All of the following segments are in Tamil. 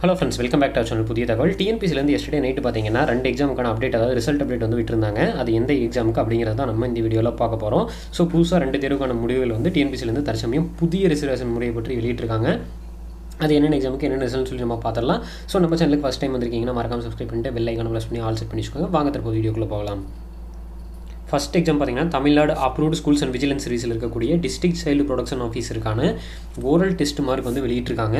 hello friends welcome back to channel புதிய தகவல் டிஎன்பிசிலேருந்து எஸ்டே நைட்டு பார்த்தீங்கன்னா ரெண்டு எக்ஸாமுக்கான அப்டேட் அதாவது ரிசல்ட் அப்டேட் வந்து விட்டுருந்தாங்க அது எந்த எக்ஸாமுக்கு அப்படிங்கிறத தான் நம்ம இந்த வீடியோவில் பார்க்க போகிறோம் ஸோ புதுசாக ரெண்டு தேர்வுக்கான முடிவுகள் வந்து டிஎன்பிசிலேருந்து தற்சமயம் புதிய ரிசர்வேஷன் முறையை பற்றி வெளியிட்டிருக்காங்க அது என்னென்ன எக்ஸாமுக்கு என்னென்ன ரிசல்ட் சொல்லி நம்ம பார்த்துடலாம் ஸோ நம்ம சேனலுக்கு ஃபஸ்ட் டைம் வந்திருக்கீங்கன்னா மறக்காம சப்ஸ்கிரைப் பண்ணிட்டு பெல் ஐக்கான ப்ளஸ் பண்ணி ஆல் செட் பண்ணி வச்சுக்கோங்க வாங்க தற்போது வீடியோக்குள்ளே போகலாம் ஃபஸ்ட் எக்ஸாம் பார்த்தீங்கன்னா Tamil Nadu approved schools and vigilance சர்வீஸில் இருக்கக்கூடிய டிஸ்ட்ரிக்ட் சைல்டு ப்ரொடக்ஷன் ஆஃபீஸருக்கான ஓரல் டெஸ்ட் மார்க் வந்து வெளியிட்டிருக்காங்க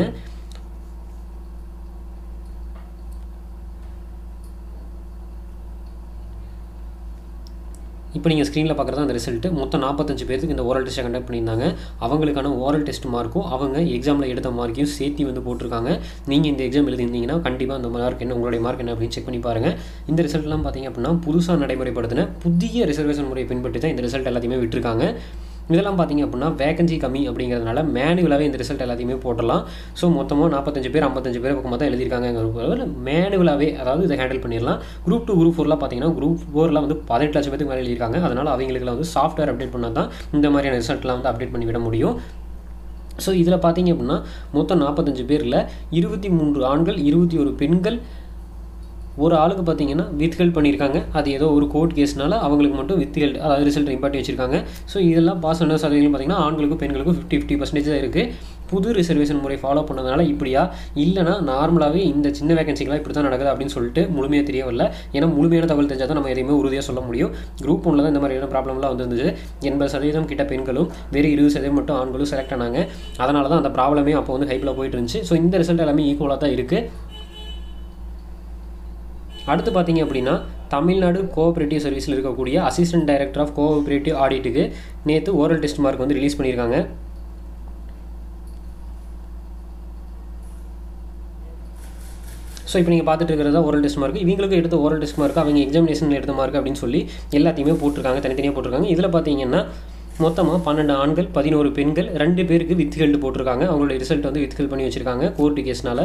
இப்போ நீங்கள் ஸ்க்ரீனில் பார்க்குறது அந்த ரிசல்ட்டு மொத்தம் நாற்பத்தஞ்சு பேருக்கு இந்த ஓரல் டெஸ்ட்டை கண்டக்ட் பண்ணியிருந்தாங்க அவங்களுக்கான ஓரல் டெஸ்ட் மார்க்கும் அவங்க எக்ஸாமில் எடுத்த மார்க்கையும் சேர்த்து வந்து போட்டிருக்காங்க நீங்கள் இந்த எக்ஸாம் எழுதியிருந்தீங்கன்னா கண்டிப்பாக அந்த மார்க் என்ன உங்களுடைய மார்க் என்ன அப்படின்னு செக் பண்ணி பாருங்கள் இந்த ரிசல்ட்லாம் பார்த்தீங்க அப்படின்னா புதுசாக நடைமுறைப்படுத்தின புதிய ரிசர்வேஷன் முறையை பின்பற்றி தான் இந்த ரிசல்ட் எல்லாத்தையுமே விட்டுருக்காங்க இதெல்லாம் பார்த்தீங்க அப்படின்னா வேகன்சி கம்மி அப்படிங்கிறதுனால மேனுவலாகவே இந்த ரிசல்ட் எல்லாத்தையுமே போட்டலாம் ஸோ மொத்தமாக நாற்பத்தஞ்சு பேர் ஐம்பத்தஞ்சு பேர் பக்கமாக தான் எழுதியிருக்காங்க மேனுவலாகவே அதாவது இதை ஹேண்டில் பண்ணிடலாம் குரூப் டூ குரூப் ஃபோர்லாம் பார்த்தீங்கன்னா குரூப் ஃபோரில் வந்து பதினெட்டு லட்சம் பேருக்கு மேலே எழுதியிருக்காங்க அதனால் அவங்களுக்குலாம் வந்து சாஃப்ட்வேர் அப்டேட் பண்ணால் தான் இந்த மாதிரியான ரிசல்ட்லாம் வந்து அப்டேட் பண்ணி விட முடியும் ஸோ இதில் பார்த்தீங்க அப்படின்னா மொத்தம் நாற்பத்தஞ்சு பேரில் இருபத்தி மூன்று ஆண்கள் இருபத்தி ஒரு பெண்கள் ஒரு ஆளுக்கு பார்த்தீங்கன்னா வித்ஹெல்ட் பண்ணியிருக்காங்க அது ஏதோ ஒரு கோர்ட் கேஸ்னால அவங்களுக்கு மட்டும் வித்ஹெல்ட் அதாவது ரிசல்ட் இம்பார்ட்டி வச்சிருக்காங்க ஸோ இதெல்லாம் பாஸ் பண்ண சதவீதம் பார்த்தீங்கன்னா ஆண்களுக்கும் பெண்களுக்கும் ஃபிஃப்டி ஃபிஃப்டி பர்சன்டேஜ் தான் இருக்குது புது ரிசர்வேஷன் முறை ஃபாலோ பண்ணதுனால இப்படியா இல்லைனா நார்மலாகவே இந்த சின்ன வேகன்சிகளாக இப்படி தான் நடக்குது அப்படின்னு சொல்லிட்டு முழுமையாக தெரியவில்லை ஏன்னா முழுமையான தகவல் தெரிஞ்சால் தான் நம்ம எதையுமே உறுதியாக சொல்ல முடியும் குரூப் ஒன்றில் தான் இந்த மாதிரியான ப்ராப்ளம்லாம் வந்துருந்துச்சு எண்பது சதவீதம் கிட்ட பெண்களும் வெறும் இருபது சதவீதம் மட்டும் ஆண்களும் செலக்ட் ஆனாங்க அதனால தான் அந்த ப்ராப்ளமே அப்போ வந்து ஹைப்பில் போயிட்டு இருந்துச்சு ஸோ இந்த ரிசல்ட் எல்லாமே ஈக்குவலாக தான் இருக்குது அடுத்து பார்த்தீங்க அப்படின்னா தமிழ்நாடு கோஆப்ரேட்டிவ் சர்வீஸில் இருக்கக்கூடிய அசிஸ்டன்ட் டைரக்டர் ஆஃப் கோஆப்ரேட்டிவ் ஆடிட்டுக்கு நேற்று ஓரல் டெஸ்ட் மார்க் வந்து ரிலீஸ் பண்ணியிருக்காங்க ஸோ இப்போ நீங்கள் பார்த்துட்டு இருக்கிறதா ஓரல் டெஸ்ட் மார்க் இவங்களுக்கு எடுத்த ஓரல் டெஸ்ட் மார்க் அவங்க எக்ஸாமினேஷனில் எடுத்த மார்க் அப்படின்னு சொல்லி எல்லாத்தையுமே போட்டிருக்காங்க தனித்தனியாக போட்டிருக்காங்க இதில் பார்த்தீங்கன்னா மொத்தமாக பன்னெண்டு ஆண்கள் பதினோரு பெண்கள் ரெண்டு பேருக்கு வித்ஹெல்டு போட்டிருக்காங்க அவங்களுடைய ரிசல்ட் வந்து வித்ஹெல்ட் பண்ணி வச்சுருக்காங்க கோர்ட்டு கேஸ்னால்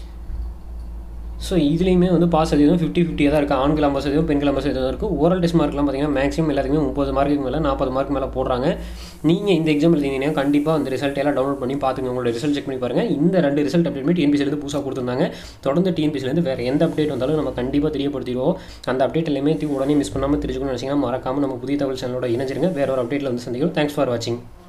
ஸோ இதுலேயுமே வந்து பாஸ் சதவீதம் ஃபிஃப்டி ஃபிஃப்டியாக தான் இருக்குது ஆண்கள் ஐம்பது சதவீதம் பெண்கள் ஐம்பது சதவீதம் இருக்குது ஓரல் டெஸ்ட் மார்க்லாம் பார்த்தீங்கன்னா மேக்ஸிமம் எல்லாத்துக்குமே முப்பது மார்க்குக்கு மேலே நாற்பது மார்க் மேலே போடுறாங்க நீங்கள் இந்த எக்ஸாம் எழுதிங்கன்னா கண்டிப்பாக அந்த ரிசல்ட் எல்லாம் டவுன்லோட் பண்ணி பார்த்துங்க உங்களோட ரிசல்ட் செக் பண்ணி பாருங்கள் இந்த ரெண்டு ரிசல்ட் அப்டேட் டிஎன்பிசிலேருந்து புதுசாக கொடுத்துருந்தாங்க தொடர்ந்து டிஎன்பிசிலேருந்து வேறு எந்த அப்டேட் வந்தாலும் நம்ம கண்டிப்பாக தெரியப்படுத்திடுவோம் அந்த அப்டேட் எல்லாமே உடனே மிஸ் பண்ணாமல் தெரிஞ்சுக்கணும்னு நினச்சிங்கன்னா மறக்காமல் நம்ம புதிய தகவல் சேனலோட இணைஞ்சிருங்க வேறு ஒரு அப்டேட்டில் வந்து சந்திக்கிறோம் தேங்க்ஸ் ஃபார் வாட்சிங்